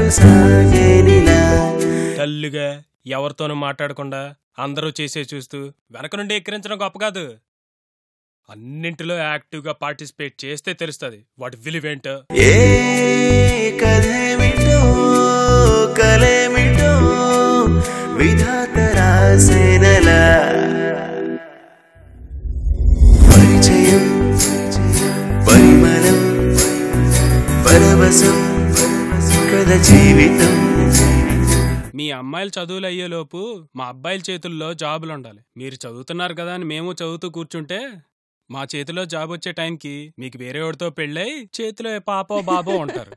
సాగేనిలా డల్లుగా ఎవరితోనూ మాట్లాడకుండా అందరూ చేసే చూస్తూ వెనక నుండి ఎక్కిరించడం గొప్ప కాదు అన్నింటిలో యాక్టివ్గా పార్టిసిపేట్ చేస్తే తెలుస్తుంది వాటి విలువేంటో ఏ కథేమిటో కలేమిటో విధాత రాసేనలా పరిచయం పరిమళం పరవశం కథ జీవితం మీ అమ్మాయిలు చదువులు అయ్యేలోపు మా అబ్బాయిల చేతుల్లో జాబులు ఉండాలి మీరు చదువుతున్నారు కదా అని మేము చదువుతూ కూర్చుంటే మా చేతిలో జాబ్ వచ్చే టైంకి మీకు వేరే వాడితో పెళ్ళై చేతిలో ఏ పాపో బాబో ఉంటారు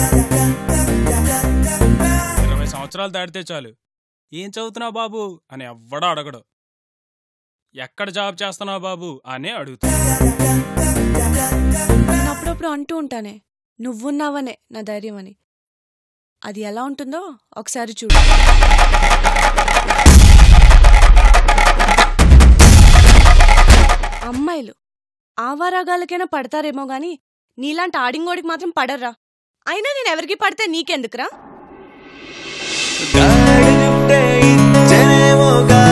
ఇరవై సంవత్సరాలు దాటితే చాలు ఏం చదువుతున్నావు బాబు అని ఎవ్వడో అడగడు ఎక్కడ జాబ్ చేస్తున్నావు బాబు అనే అడుగుతాడు నేను అప్పుడప్పుడు అంటూ ఉంటానే నువ్వున్నావనే నా ధైర్యం అని అది ఎలా ఉంటుందో ఒకసారి చూడు అమ్మాయిలు ఆవారాగాలకైనా పడతారేమో గాని నీలాంటి ఆడింగోడికి మాత్రం పడర్రా అయినా నేను ఎవరికి పడితే నీకెందుకురా గాడిదుంటే ఇచ్చనేమో గా